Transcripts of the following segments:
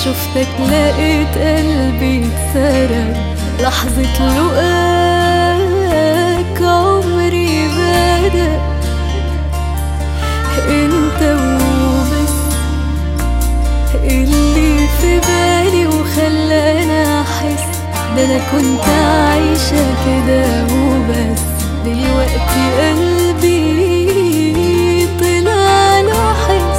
شفتك لقيت قلبي اتسرق لحظة لقاك عمري بدأ انت وبس اللي في بالي وخلاني احس ده انا كنت عايشة كده وبس دلوقتي قلبي طلع له حس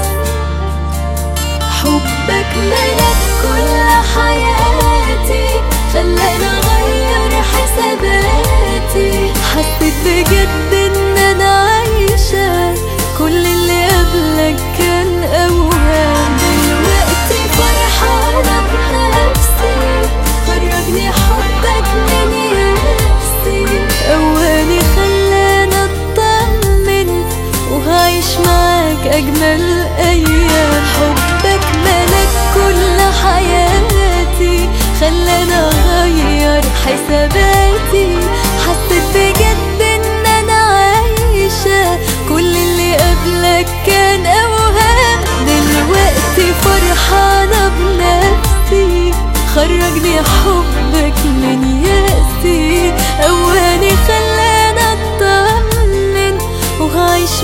حبك ملك كل حياتي خلاني اغير حساباتي حسيت بجد ان انا عايشة كل اللي قبلك كان اوهام دلوقتي فرحانة بنفسي خرجني حبك من يأسي قواني خلاني اطمن وهعيش معاك اجمل ايام حبك ملك كل حياتي خلاني اغير حساباتي حسيت بجد ان انا عايشة كل اللي قبلك كان اوهام دلوقتي فرحانة بنفسي خرجني حبك من يأسي قواني خلاني اطمن وهعيش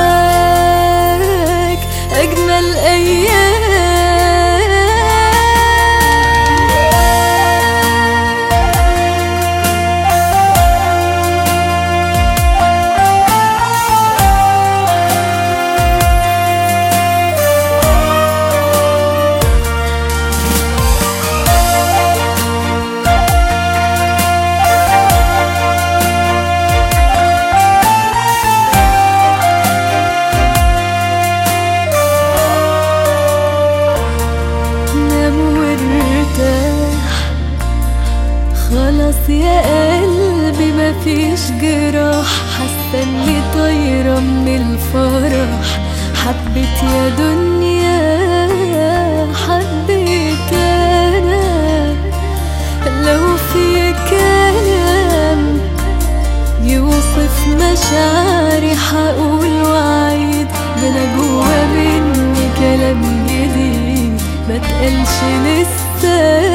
معاك اجمل نام وارتاح خلاص يا قلبي مفيش جراح حاسه اني طايره من الفرح حبيت يا دنيا حبيت انا لو في كلام يوصف مشاعري حقول وعيد ده انا جوا مني كلام جديد ما تقلش لسه